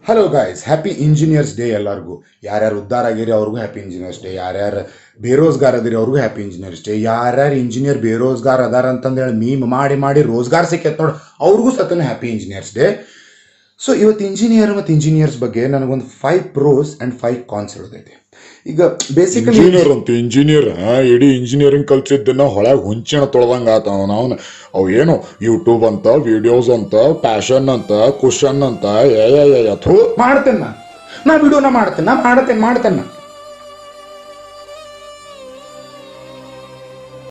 hello guys happy engineers day ಎಲ್ಲರಿಗೂ ಯಾರ್ಯಾರು ಉದ್ಧಾರ ಆಗಿರಿ ಅವ್ರಿಗೂ ಹ್ಯಾಪಿ ಇಂಜಿನಿಯರ್ಸ್ ಡೇ ಯಾರ್ಯಾರು ಬೇರೋಜ್ಗಾರ್ ಅದಿರಿ ಅವ್ರಿಗೂ ಹ್ಯಾಪಿ ಇಂಜಿನಿಯರ್ಸ್ ಡೇ ಯಾರ್ಯಾರು ಇಂಜಿನಿಯರ್ ಬೇರೋಜ್ಗಾರ್ ಅದಾರ ಅಂತಂದೇಳಿ ಮೀಮ್ ಮಾಡಿ ಮಾಡಿ ರೋಜ್ಗಾರ್ ಸಿಕ್ಕೈತೆ ನೋಡಿ ಅವ್ರಿಗೂ ಸತನ ಹ್ಯಾಪಿ ಇಂಜಿನಿಯರ್ಸ್ ಡೇ ಸೊ ಇವತ್ತು ಇಂಜಿನಿಯರ್ ಮತ್ತು ಇಂಜಿನಿಯರ್ಸ್ ಬಗ್ಗೆ ನನಗೊಂದು five pros and five cons ಹೇಳೋದೈತೆ ಈಗ ಬೇಸಿಕಲಿ ಇಂಜಿನಿಯರ್ ಅಂತ ಇಂಜಿನಿಯರ್ ಇಡೀ ಇಂಜಿನಿಯರಿಂಗ್ ಕಲ್ಸಿದ್ದನ್ನ ಹೊಳಗೆ ಹುಂಚಿನ ತೊಳ್ದಂಗ ಆತ ನಾವು ಅವು ಏನು ಯೂಟ್ಯೂಬ್ ಅಂತ ವಿಡಿಯೋಸ್ ಅಂತ ಪ್ಯಾಷನ್ ಅಂತ ಕುಶನ್ ಅಂತ ಏ ಥೂ ಮಾಡ್ತೇನೆ ನಾ ನಾ ವಿಡಿಯೋನ ಮಾಡ್ತೇನೆ ನಾ ಮಾಡ್ತೇನೆ ಮಾಡ್ತೇನೆ ನಾ